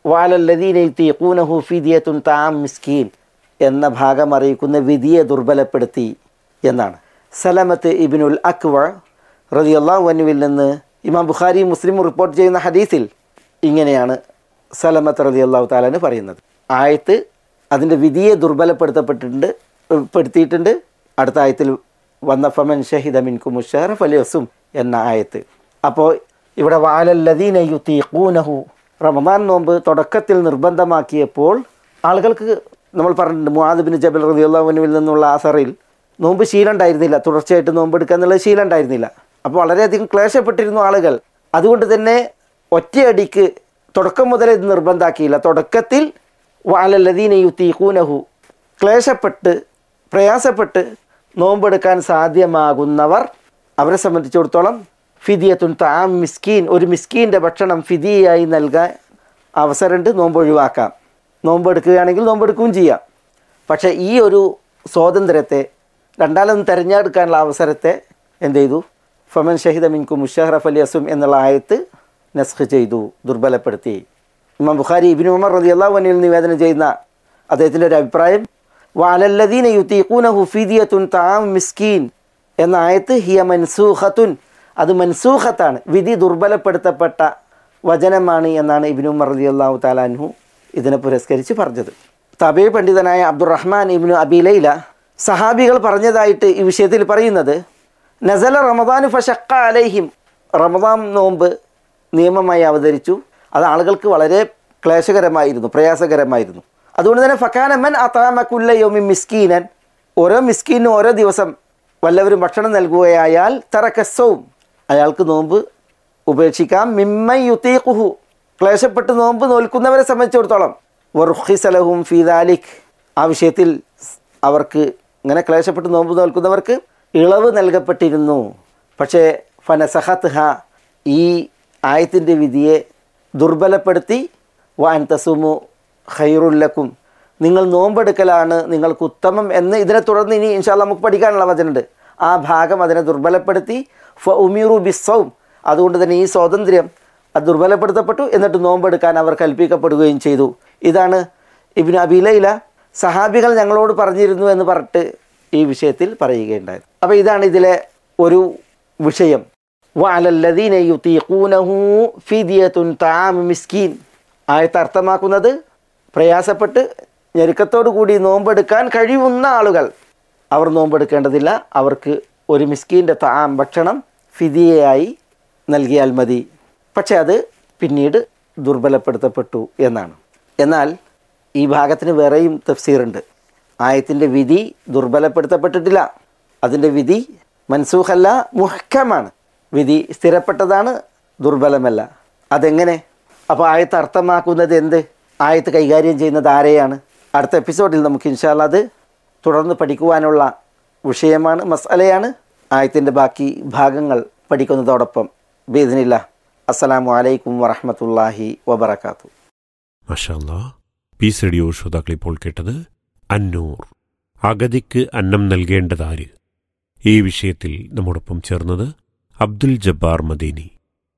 വാലല്ലദീനു ഫിദിയത്തുൻ താം മിസ്കീൻ എന്ന ഭാഗം അറിയിക്കുന്ന വിധിയെ ദുർബലപ്പെടുത്തി എന്നാണ് സലമത്ത് ഇബിനുൽ അക്വ റതിയല്ലാഹു അനുവിൽ നിന്ന് ഇമാം ബുഖാരി മുസ്ലിം റിപ്പോർട്ട് ചെയ്യുന്ന ഹദീസിൽ ഇങ്ങനെയാണ് സലമത്ത് റതി അള്ളാഹു താലാന് പറയുന്നത് ആയത്ത് അതിൻ്റെ വിധിയെ ദുർബലപ്പെടുത്തപ്പെട്ടിട്ടുണ്ട് പെടുത്തിയിട്ടുണ്ട് അടുത്ത ആയത്തിൽ വന്ന ഫമൻ ഷഹിദ മിൻകു മുഷഹർ ഫലിയസും എന്ന ആയത്ത് അപ്പോൾ ഇവിടെ വാലല്ലദീന യുത്തീഖൂനഹു റമദാൻ നോമ്പ് തുടക്കത്തിൽ നിർബന്ധമാക്കിയപ്പോൾ ആളുകൾക്ക് നമ്മൾ പറഞ്ഞിട്ടുണ്ട് മുഹാദിബിൻ ജബൽ റതി അള്ളാഹുവിനുവിൽ നിന്നുള്ള ആസറിൽ നോമ്പ് ശീലം ഉണ്ടായിരുന്നില്ല തുടർച്ചയായിട്ട് നോമ്പ് എടുക്കുക എന്നുള്ള ശീലം ഉണ്ടായിരുന്നില്ല അപ്പോൾ വളരെയധികം ക്ലേശപ്പെട്ടിരുന്നു ആളുകൾ അതുകൊണ്ട് തന്നെ ഒറ്റയടിക്ക് തുടക്കം മുതൽ ഇത് നിർബന്ധാക്കിയില്ല തുടക്കത്തിൽ വാലല്ലദീന യുത്തീഖൂനഹു ക്ലേശപ്പെട്ട് പ്രയാസപ്പെട്ട് നോമ്പെടുക്കാൻ സാധ്യമാകുന്നവർ അവരെ സംബന്ധിച്ചിടത്തോളം ഫിദിയത്തുൻ താം മിസ്കീൻ ഒരു മിസ്കീൻ്റെ ഭക്ഷണം ഫിദിയായി നൽകാൻ അവസരമുണ്ട് നോമ്പ് ഒഴിവാക്കാം നോമ്പെടുക്കുകയാണെങ്കിൽ നോമ്പെടുക്കുകയും ചെയ്യാം പക്ഷേ ഈ ഒരു സ്വാതന്ത്ര്യത്തെ രണ്ടാലൊന്ന് തിരഞ്ഞെടുക്കാനുള്ള അവസരത്തെ എന്ത് ചെയ്തു ഫമൻ ഷഹിദ മിൻകു മുഷഹറഫ് അലി അസും എന്നുള്ള ആയത്ത് നസ്ഖ് ചെയ്തു ദുർബലപ്പെടുത്തി ഇമാം ബുഖാരി ഇബിൻ ഉമർ റതി അള്ളാഹുനിൽ നിവേദനം ചെയ്യുന്ന അദ്ദേഹത്തിൻ്റെ ഒരു അഭിപ്രായം വാലല്ലദീന യുത്തീഖൂനഹു ഫിദിയത്തുൻ താം മിസ്കീൻ എന്ന ആയത്ത് ഹിയ മൻസൂഖത്തുൻ അത് മൻസൂഖത്താണ് വിധി ദുർബലപ്പെടുത്തപ്പെട്ട വചനമാണ് എന്നാണ് ഇബിനു ഉമർ റതി അള്ളാഹു താലാൻഹു ഇതിനെ പുരസ്കരിച്ച് പറഞ്ഞത് തബേ പണ്ഡിതനായ അബ്ദുറഹ്മാൻ ഇബിനു അബിലൈല സഹാബികൾ പറഞ്ഞതായിട്ട് ഈ വിഷയത്തിൽ പറയുന്നത് നസല റമദാനു ഫഷക്ക അലൈഹിം റമദാൻ നോമ്പ് നിയമമായി അവതരിച്ചു അത് ആളുകൾക്ക് വളരെ ക്ലേശകരമായിരുന്നു പ്രയാസകരമായിരുന്നു അതുകൊണ്ട് തന്നെ ഫക്കാനമ്മൻ അത്താമക്കുല്ല യോമി മിസ്കീനൻ ഓരോ മിസ്കീനും ഓരോ ദിവസം വല്ലവരും ഭക്ഷണം നൽകുകയായാൽ തറക്കസവും അയാൾക്ക് നോമ്പ് ഉപേക്ഷിക്കാം മിമ്മ യുത്തീഖുഹു ക്ലേശപ്പെട്ട് നോമ്പ് നോൽക്കുന്നവരെ സംബന്ധിച്ചിടത്തോളം വർഹിസലഹും ഫീദാലിഖ് ആ വിഷയത്തിൽ അവർക്ക് ഇങ്ങനെ ക്ലേശപ്പെട്ട് നോമ്പ് നോൽക്കുന്നവർക്ക് ഇളവ് നൽകപ്പെട്ടിരുന്നു പക്ഷേ ഫനസഹത്ത് ഹ ഈ ആയത്തിൻ്റെ വിധിയെ ദുർബലപ്പെടുത്തി വാൻ തസുമു ഖൈറുല്ലക്കും നിങ്ങൾ നോമ്പെടുക്കലാണ് നിങ്ങൾക്ക് ഉത്തമം എന്ന് ഇതിനെ തുടർന്ന് ഇനി ഇൻഷാല്ല നമുക്ക് പഠിക്കാനുള്ള വചനമുണ്ട് ആ ഭാഗം അതിനെ ദുർബലപ്പെടുത്തി ഫ ഉമീറു ബിസ്സവും അതുകൊണ്ട് തന്നെ ഈ സ്വാതന്ത്ര്യം അത് ദുർബലപ്പെടുത്തപ്പെട്ടു എന്നിട്ട് നോമ്പെടുക്കാൻ അവർ കൽപ്പിക്കപ്പെടുകയും ചെയ്തു ഇതാണ് ഇബിൻ അബിലയില സഹാബികൾ ഞങ്ങളോട് പറഞ്ഞിരുന്നു എന്ന് പറഞ്ഞിട്ട് ഈ വിഷയത്തിൽ പറയുകയുണ്ടായത് അപ്പോൾ ഇതാണ് ഇതിലെ ഒരു വിഷയം വഅലല്ലദീന യുതീഖൂനഹു ഫിദിയത്തുൻ തആമു മിസ്കീൻ ആയത്ത് അർത്ഥമാക്കുന്നത് പ്രയാസപ്പെട്ട് ഞെരുക്കത്തോടു കൂടി നോമ്പെടുക്കാൻ കഴിയുന്ന ആളുകൾ അവർ നോമ്പെടുക്കേണ്ടതില്ല അവർക്ക് ഒരു മിസ്കീൻ്റെ താം ഭക്ഷണം ഫിദിയയായി നൽകിയാൽ മതി പക്ഷെ അത് പിന്നീട് ദുർബലപ്പെടുത്തപ്പെട്ടു എന്നാണ് എന്നാൽ ഈ ഭാഗത്തിന് വേറെയും തഫ്സീറുണ്ട് ആയത്തിൻ്റെ വിധി ദുർബലപ്പെടുത്തപ്പെട്ടിട്ടില്ല അതിൻ്റെ വിധി മൻസൂഖല്ല മുഹക്കമാണ് വിധി സ്ഥിരപ്പെട്ടതാണ് ദുർബലമല്ല അതെങ്ങനെ അപ്പോൾ ആയത്ത് അർത്ഥമാക്കുന്നത് എന്ത് ആയത്ത് കൈകാര്യം ചെയ്യുന്നത് ആരെയാണ് അടുത്ത എപ്പിസോഡിൽ നമുക്ക് ഇൻഷാല്ല അത് തുടർന്ന് പഠിക്കുവാനുള്ള വിഷയമാണ് മസാലയാണ് ആയത്തിൻ്റെ ബാക്കി ഭാഗങ്ങൾ പഠിക്കുന്നതോടൊപ്പം ബേദിനില്ല അസ്സലാമു അലൈക്കും വറഹമത്തല്ലാഹി വബർക്കാത്തു മഷാല്ലാ പീസ് റേഡിയോ ശ്രോതാക്കൾ ഇപ്പോൾ കേട്ടത് അന്നൂർ അഗതിക്ക് അന്നം നൽകേണ്ടതാര് ഈ വിഷയത്തിൽ നമ്മോടൊപ്പം ചേർന്നത് അബ്ദുൽ ജബ്ബാർ മദീനി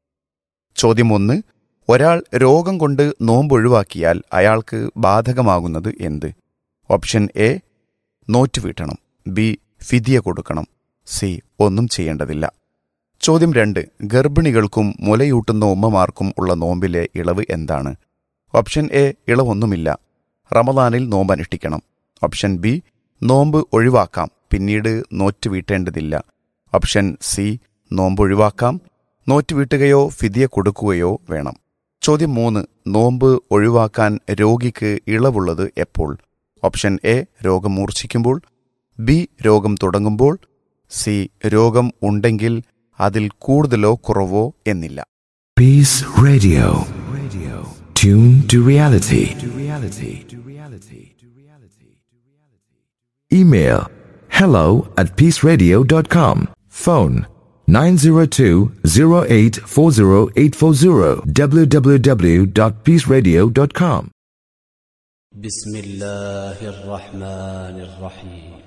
ചോദ്യം ഒന്ന് ഒരാൾ രോഗം കൊണ്ട് നോമ്പൊഴിവാക്കിയാൽ അയാൾക്ക് ബാധകമാകുന്നത് എന്ത് ഓപ്ഷൻ എ നോറ്റ് വീട്ടണം ബി ഫിദിയ കൊടുക്കണം സി ഒന്നും ചെയ്യേണ്ടതില്ല ചോദ്യം രണ്ട് ഗർഭിണികൾക്കും മുലയൂട്ടുന്ന ഉമ്മമാർക്കും ഉള്ള നോമ്പിലെ ഇളവ് എന്താണ് ഓപ്ഷൻ എ ഇളവൊന്നുമില്ല റമദാനിൽ നോമ്പ് അനുഷ്ഠിക്കണം ഓപ്ഷൻ ബി നോമ്പ് ഒഴിവാക്കാം പിന്നീട് നോറ്റ് വീട്ടേണ്ടതില്ല ഓപ്ഷൻ സി നോമ്പ് ഒഴിവാക്കാം നോറ്റ് വീട്ടുകയോ ഫിദിയ കൊടുക്കുകയോ വേണം ചോദ്യം മൂന്ന് നോമ്പ് ഒഴിവാക്കാൻ രോഗിക്ക് ഇളവുള്ളത് എപ്പോൾ ഓപ്ഷൻ എ രോഗം മൂർച്ഛിക്കുമ്പോൾ ബി രോഗം തുടങ്ങുമ്പോൾ സി രോഗം ഉണ്ടെങ്കിൽ അതിൽ കൂടുതലോ കുറവോ എന്നില്ല Peace Radio. Radio. Tune to reality. To reality. To reality. To reality. Email hello at peaceradio.com. Phone 902-0840840 www.peaceradio.com. بسم الله الرحمن الرحيم